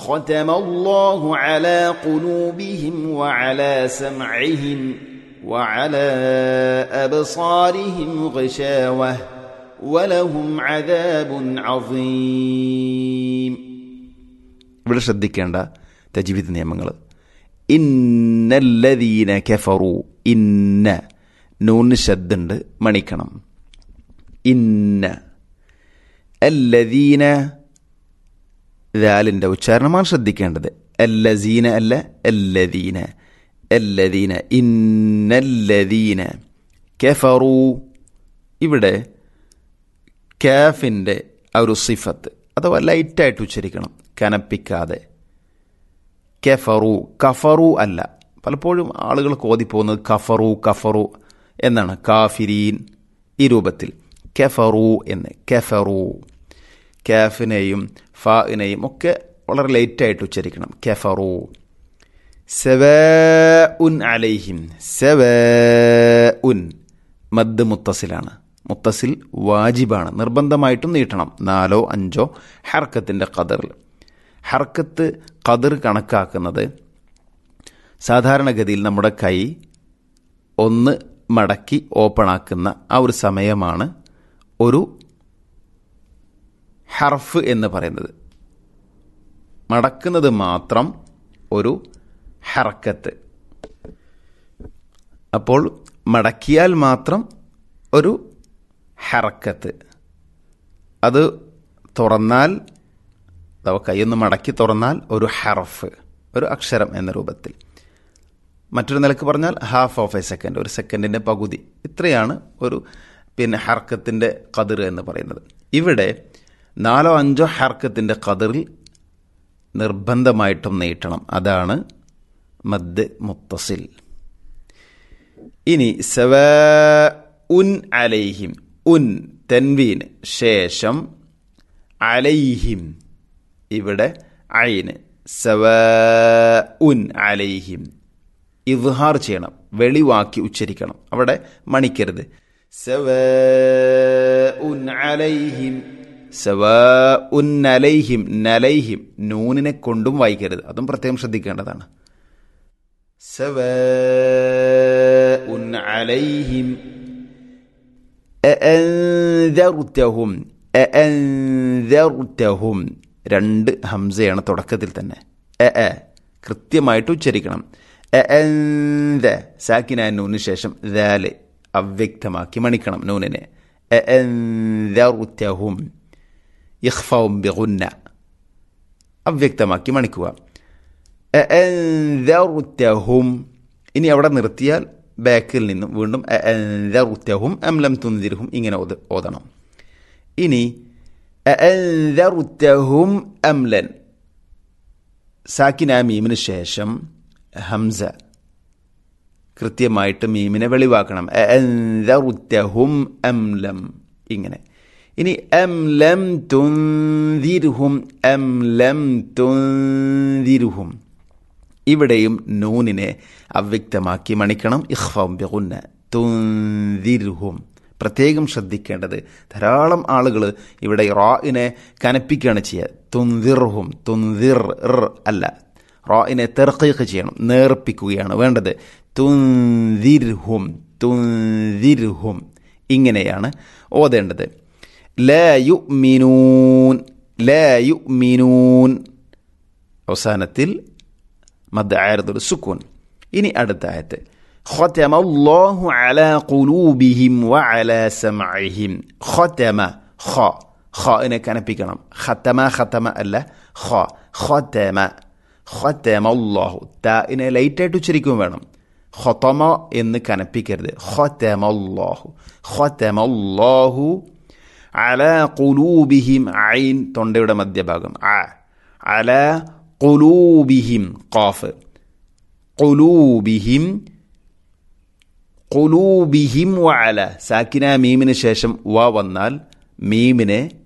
ختم الله على قلوبهم وعلى سمعهم وعلى أبصارهم غشاوة ولهم عذاب عظيم ഇവിടെ ശ്രദ്ധിക്കേണ്ട തജ്വീദ് നിയമങ്ങൾ ഇന്നല്ലദീന കെഫറു ഇന്ന നൂന് ശബ്ദുണ്ട് മണിക്കണം ഇന്ന അല്ലദീന ദാലിൻ്റെ ഉച്ചാരണമാണ് ശ്രദ്ധിക്കേണ്ടത് അല്ലസീന അല്ല അല്ലദീന അല്ലദീന ഇന്നല്ലദീന കെഫറു ഇവിടെ കാഫിൻ്റെ ആ ഒരു സിഫത്ത് അഥവാ ലൈറ്റായിട്ട് ഉച്ചരിക്കണം കനപ്പിക്കാതെ കെഫറു കഫറു അല്ല പലപ്പോഴും ആളുകൾ കോതിപ്പോകുന്നത് കഫറു കഫറു എന്നാണ് കാഫിരീൻ ഈ രൂപത്തിൽ കെഫറു എന്ന് കെഫറു കാഫിനെയും ഫാഇനെയും ഒക്കെ വളരെ ലേറ്റായിട്ട് ഉച്ചരിക്കണം കെഫറു സെവ ഉൻ അലൈഹിം സെവ ഉൻ മദ് മുത്തസിലാണ് മുത്തസിൽ വാജിബാണ് നിർബന്ധമായിട്ടും നീട്ടണം നാലോ അഞ്ചോ ഹർക്കത്തിൻ്റെ കതറിൽ ഹർക്കത്ത് കതിർ കണക്കാക്കുന്നത് സാധാരണഗതിയിൽ നമ്മുടെ കൈ ഒന്ന് മടക്കി ഓപ്പൺ ആക്കുന്ന ആ ഒരു സമയമാണ് ഒരു ഹർഫ് എന്ന് പറയുന്നത് മടക്കുന്നത് മാത്രം ഒരു ഹർക്കത്ത് അപ്പോൾ മടക്കിയാൽ മാത്രം ഒരു ഹറക്കത്ത് അത് തുറന്നാൽ അഥവാ കൈയൊന്ന് മടക്കി തുറന്നാൽ ഒരു ഹറഫ് ഒരു അക്ഷരം എന്ന രൂപത്തിൽ മറ്റൊരു നിലക്ക് പറഞ്ഞാൽ ഹാഫ് ഓഫ് എ സെക്കൻഡ് ഒരു സെക്കൻഡിൻ്റെ പകുതി ഇത്രയാണ് ഒരു പിന്നെ ഹർക്കത്തിൻ്റെ കതിർ എന്ന് പറയുന്നത് ഇവിടെ നാലോ അഞ്ചോ ഹർക്കത്തിൻ്റെ കതിറിൽ നിർബന്ധമായിട്ടും നീട്ടണം അതാണ് മദ് മുത്തസിൽ ഇനി സവ ഉൻ അലൈഹിം ഉൻ തെൻവീന് ശേഷം അലൈഹിം ഇവിടെ ഐന് സവ ഉൻ അലൈഹിം ഇദ്ഹാർ ചെയ്യണം വെളിവാക്കി ഉച്ചരിക്കണം അവിടെ മണിക്കരുത് സവ ഉൻ അലൈഹിം സവ ഉൻ അലൈഹിം നലൈഹിം നൂനിനെ കൊണ്ടും വായിക്കരുത് അതും പ്രത്യേകം ശ്രദ്ധിക്കേണ്ടതാണ് സവ ഉൻ അലൈഹിം അഅൻദർതഹും അഅൻദർതഹും രണ്ട് ഹംസയാണ് തുടക്കത്തിൽ തന്നെ എ എ കൃത്യമായിട്ട് ഉച്ചരിക്കണം അഅൻദ സാക്കിന നൂന് ശേഷം ദാല് അവ്യക്തമാക്കി മണിക്കണം നൂനിനെ അഅൻദർതഹും ഇഖ്ഫവും ബിഗുന്ന അവ്യക്തമാക്കി മണിക്കുക അഅൻദർതഹും ഇനി അവിടെ നിർത്തിയാൽ ബാക്കിൽ നിന്നും വീണ്ടും അഅൻദർതഹും അം ലം തുൻദിർഹും ഇങ്ങനെ ഓത് ഓതണം ഇനി അഅൻദർതഹും അംലൻ സാക്കിന മീമിന് ശേഷം ഹംസ കൃത്യമായിട്ട് മീമിനെ വെളിവാക്കണം അഅൻദർതഹും അംലം ഇങ്ങനെ ഇനി അം ലം തുൻദിർഹും അം ലം തുൻദിർഹും ഇവിടെയും നൂനിനെ അവ്യക്തമാക്കി മണിക്കണം ഇഖ്ഫം ബിഗുന്ന തുൻദിർഹും പ്രത്യേകം ശ്രദ്ധിക്കേണ്ടത് ധാരാളം ആളുകൾ ഇവിടെ റായിനെ കനപ്പിക്കുകയാണ് ചെയ്യുക തുൻദിർഹും തുൻദിർ അല്ല റായിനെ തെർക്കീഖ് ചെയ്യണം നേർപ്പിക്കുകയാണ് വേണ്ടത് തുൻദിർഹും തുൻദിർഹും ഇങ്ങനെയാണ് ഓതേണ്ടത് ലാ യുഅ്മിനൂൻ ലാ യുഅ്മിനൂൻ അവസാനത്തിൽ മദ് ആയതുൽ സുക്കൂൻ ഇനി അടുത്ത ആയത്ത് ختم الله على قلوبهم وعلى سمعهم ختم خ خ إنك كان بيكنا ختم ختم ألا خ ختم ختم الله تا إن ليت تشريكم വേണം ختم എന്ന് കനപ്പിക്കരുത് ختم الله ختم الله على قلوبهم عين തൊണ്ടയുടെ മധ്യഭാഗം ആ على قلوبهم قاف قلوبهم قلوبهم وعلى സാക്കിന മീമിന് ശേഷം വ വന്നാൽ മീമിനെ